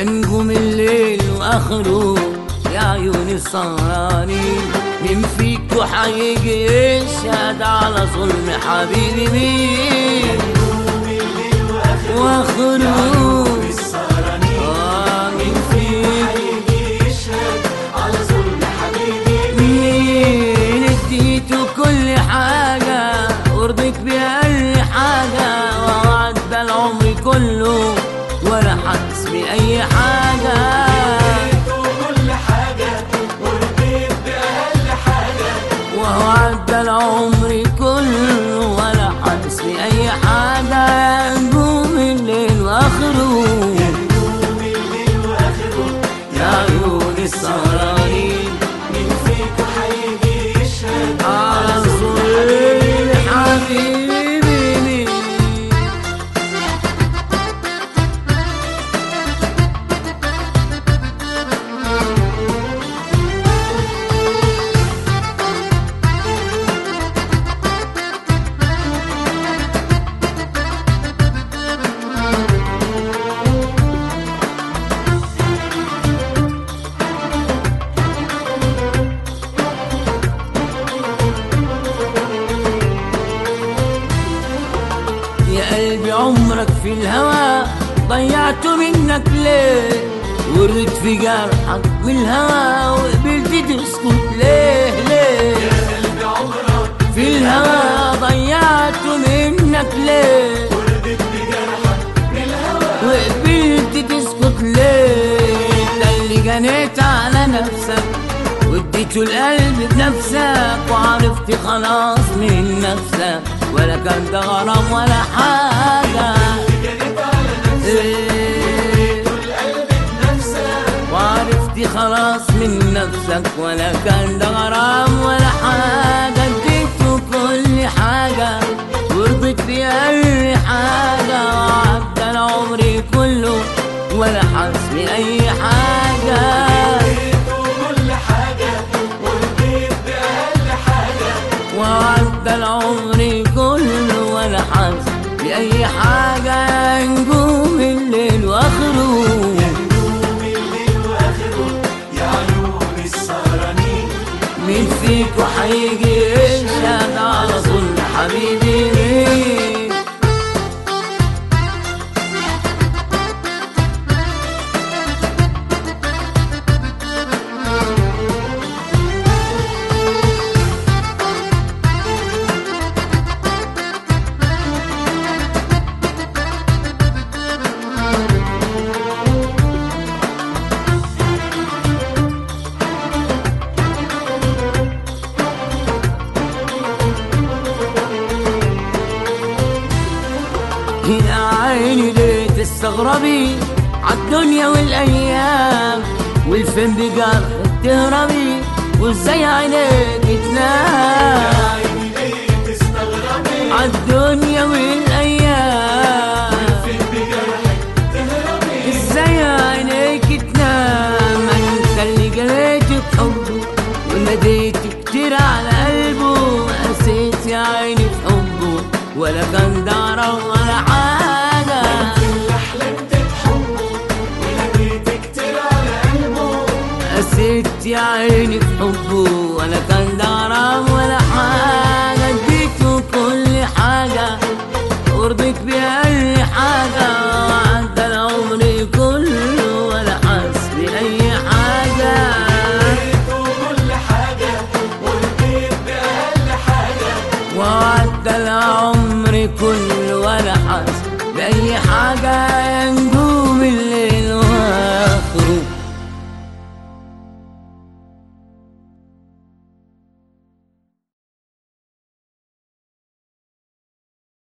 نجوم الليل واخره يا عيون السهرانين مين فيكو هيجي يشهد على ظلم حبيبي مين واخره آه مين فيكو مين اديته كل حاجة ورضيت بأقل حاجة ووعد العمر كله ولا حاسس بأي حاجة وهو عدى العمر كله ولا حاسس بأي حاجة نجوم الليل وآخره يا عيون السهرانين على صوري حبيبي مين يا قلبي عمرك في الهوى ضيعته منك ليه ورد في جرحك بالهوى وقبلت تسكت ليه ليه في الهوى ضيعته منك ليه وقبلت تسكت ليه انت اللي جنيت على نفسك واديته القلب بنفسك وعرفت خلاص من نفسك ولا كان ده غرام ولا حاجة إيه. وعرفت خلاص من نفسك ولا كان ده غرام ولا حاجة اديته كل حاجة ورضيت بأي حاجة وعدى العمر كله ولا حاسس بأي حاجة وعدى العمر كله ولا حاسس بأي حاجة نجوم الليل وآخره مين فيكو هيجي يشهد على ظلم حبيبي مين يا عيني ليه تستغربي عالدنيا والايام والفين بجرح تهربي وازاي عينيك تنام عالدنيا والايام ازاي عينيك تنام ما انت اللي جريت بحبه وناديت كتير على قلبه قسيت يا عيني في حبه ولا كان دارة ولا حاجة قسيت يا عيني في حبه ولا كان دارة ولا حاجة اديته كل حاجة ورضيت بأي حاجة وعدى العمر كله ولا حاسس بأي حاجة وعدى العمر كله ولا حاسس بأي حاجة